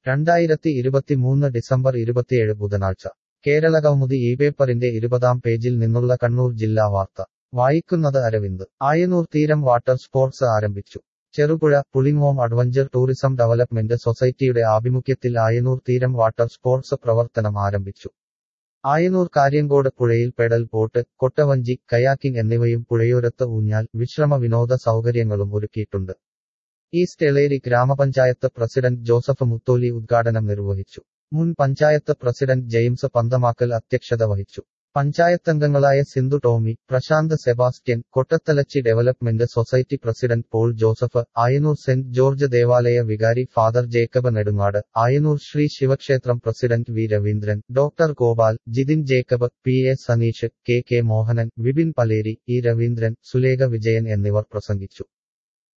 രണ്ടായിരത്തി ഇരുപത്തിമൂന്ന് ഡിസംബർ ഇരുപത്തിയേഴ് ബുധനാഴ്ച കേരളകൗമുദി ഈ പേപ്പറിന്റെ ഇരുപതാം പേജിൽ നിന്നുള്ള കണ്ണൂർ ജില്ലാ വാർത്ത വായിക്കുന്നത് അരവിന്ദ് ആയനൂർ തീരം വാട്ടർ സ്പോർട്സ് ആരംഭിച്ചു Cherupuzha Pulingome adventure tourism development സൊസൈറ്റിയുടെ ആഭിമുഖ്യത്തിൽ ആയനൂർ തീരം വാട്ടർ സ്പോർട്സ് പ്രവർത്തനം ആരംഭിച്ചു ആയനൂർ കാര്യങ്കോട് പുഴയിൽ പെഡൽ ബോട്ട് കൊട്ടവഞ്ചി കയാക്കിംഗ് എന്നിവയും പുഴയോരത്ത് ഊഞ്ഞാൽ വിശ്രമ വിനോദ സൗകര്യങ്ങളും ഒരുക്കിയിട്ടുണ്ട് ഈസ്റ്റ് എളേരി ഗ്രാമപഞ്ചായത്ത് പ്രസിഡന്റ് ജോസഫ് മുത്തോലി ഉദ്ഘാടനം നിർവഹിച്ചു മുൻ പഞ്ചായത്ത് പ്രസിഡന്റ് ജെയിംസ് പന്തമാക്കൽ അധ്യക്ഷത വഹിച്ചു പഞ്ചായത്തംഗങ്ങളായ Sindhu Tomy Prashanth Sebastian Kottathalachi development society president Paul Joseph Ayanoor saint George ദേവാലയ വികാരി ഫാദർ ജേക്കബ് നെടുങ്ങാട് ആയനൂർ ശ്രീ ശിവക്ഷേത്രം president V Raveendran doctor Gopal Jithin Jacob P A Saneesh K K Mohanan Vipin Paleri E Raveendran Sulekha Vijayan എന്നിവർ പ്രസംഗിച്ചു